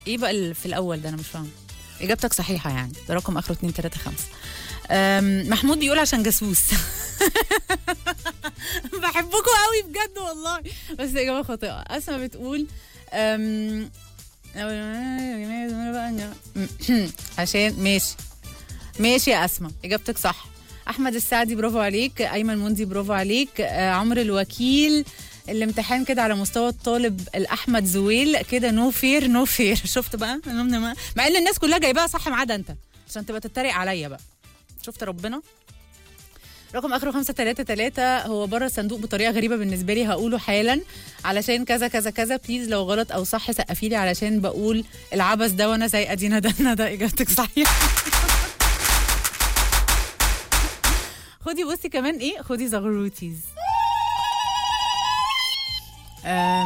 ايه بقى اللي في الاول ده انا مش فاهم اجابتك صحيحه يعني ده رقم اخره 2 3 5 أم، محمود بيقول عشان جاسوس بحبكم قوي بجد والله بس اجابه خاطئه اسماء بتقول أم، عشان ماشي ماشي يا اسماء اجابتك صح احمد السعدي برافو عليك ايمن مندي برافو عليك آه، عمرو الوكيل الامتحان كده على مستوى الطالب الاحمد زويل كده نو فير نو فير شفت بقى مع ان الناس كلها جايباها صح ما عدا انت عشان تبقى تتريق عليا بقى شفت ربنا رقم اخره 533 هو بره الصندوق بطريقه غريبه بالنسبه لي هقوله حالا علشان كذا كذا كذا بليز لو غلط او صح سقفي لي علشان بقول العبث ده وانا زي ادينا ده ده اجابتك صحيحه خدي بصي كمان ايه خدي زغروتيز أم،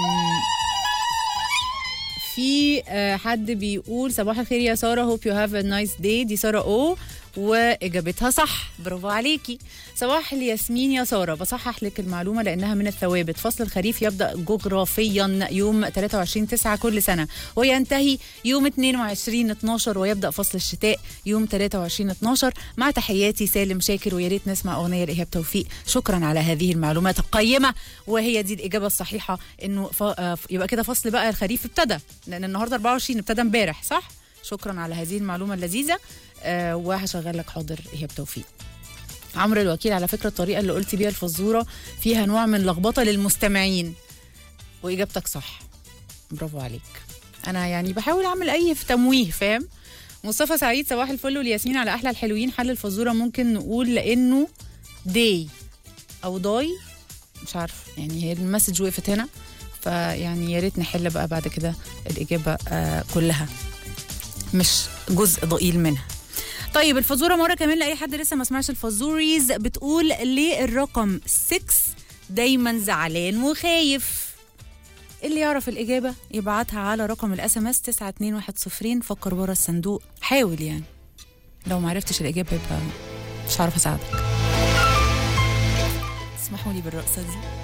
في آه، حد بيقول صباح الخير يا ساره هوب يو هاف ا نايس داي دي ساره او واجابتها صح برافو عليكي صباح الياسمين يا ساره بصحح لك المعلومه لانها من الثوابت فصل الخريف يبدا جغرافيا يوم 23 9 كل سنه وينتهي يوم 22 12 ويبدا فصل الشتاء يوم 23 12 مع تحياتي سالم شاكر ويا ريت نسمع اغنيه لايهاب توفيق شكرا على هذه المعلومات القيمه وهي دي الاجابه الصحيحه انه ف... آه، يبقى كده فصل بقى الخريف ابتدى لان النهارده 24 ابتدى امبارح صح شكرا على هذه المعلومه اللذيذه آه وهشغل لك حاضر ايهاب توفيق عمرو الوكيل على فكره الطريقه اللي قلت بيها الفزوره فيها نوع من لخبطه للمستمعين واجابتك صح برافو عليك انا يعني بحاول اعمل اي في تمويه فاهم مصطفى سعيد صباح الفل والياسمين على احلى الحلوين حل الفزوره ممكن نقول لانه داي او ضاي مش عارف يعني هي المسج وقفت هنا فيعني يا ريت نحل بقى بعد كده الاجابه آه كلها مش جزء ضئيل منها طيب الفزوره مره كمان لاي حد لسه ما سمعش الفزوريز بتقول ليه الرقم 6 دايما زعلان وخايف اللي يعرف الاجابه يبعتها على رقم الاس ام اس 92110 فكر بره الصندوق حاول يعني لو ما عرفتش الاجابه يبقى مش هعرف اساعدك اسمحوا لي بالرقصه دي